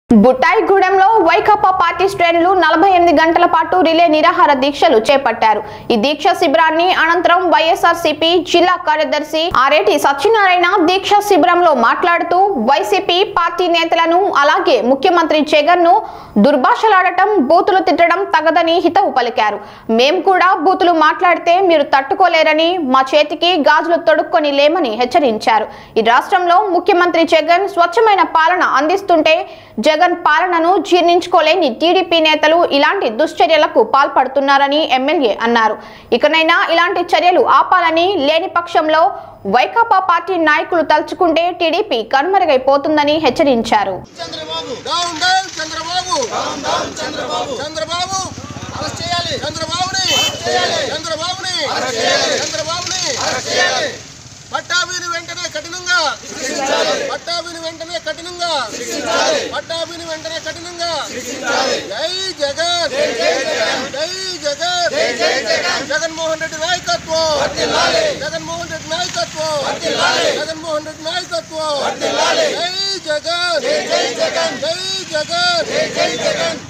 బుట్టాయిగూడెంలో Vaikapa party శ్రేణులు నలభై ఎనిమిది గంటల పాటు రిలే నిరాహార దీక్షలు చేపట్టారు ఈ దీక్ష శిబిరాన్ని అనంతరం వైఎస్ఆర్ జిల్లా కార్యదర్శి ఆరేటి సత్యనారాయణ దీక్ష శిబిరంలో మాట్లాడుతూ వైసీపీ పార్టీ నేతలను అలాగే ముఖ్యమంత్రి జగన్ ను దుర్భాషలాడటం బూతులు తిట్టడం తగదని హితవు పలికారు మేం కూడా బూతులు మాట్లాడితే మీరు తట్టుకోలేరని మా చేతికి గాజులు తొడుక్కొని లేమని హెచ్చరించారు ఈ రాష్ట్రంలో ముఖ్యమంత్రి జగన్ స్వచ్ఛమైన పాలన అందిస్తుంటే జగన్ పాలనను జీర్ణించుకోలేని టీడీపీ నేతలు ఇలాంటి దుశ్చర్యలకు పాల్పడుతున్నారని ఎమ్మెల్యే అన్నారు ఇకనైనా ఇలాంటి చర్యలు ఆపాలని లేని పక్షంలో వైకాపా పార్టీ నాయకులు తలుచుకుంటే టీడీపీ కనుమరుగైపోతుందని హెచ్చరించారు Chandrababu down down Chandrababu down down Chandrababu Chandrababu arrest చేయాలి చంద్రబాబుని అరెస్ట్ చేయాలి చంద్రబాబుని అరెస్ట్ చేయాలి చంద్రబాబుని అరెస్ట్ చేయాలి పట్టాభిని వెంటనే కఠినంగా శిక్షించాలి పట్టాభిని వెంటనే కఠినంగా శిక్షించాలి పట్టాభిని వెంటనే కఠినంగా శిక్షించాలి జై జగన్ జై జగన్ జై జగన్ జై జై జగన్ జగన్మోహన్ రెడ్డి నాయకత్వం వర్ధిల్లాలి జగన్మోహన్ రెడ్డి నాయకత్వం వర్ధిల్లాలి జగన్మోహన్ రెడ్డి నాయకత్వం వర్ధిల్లాలి జై జగన్ జై జై జగన్ జై జగన్ జై జై జగన్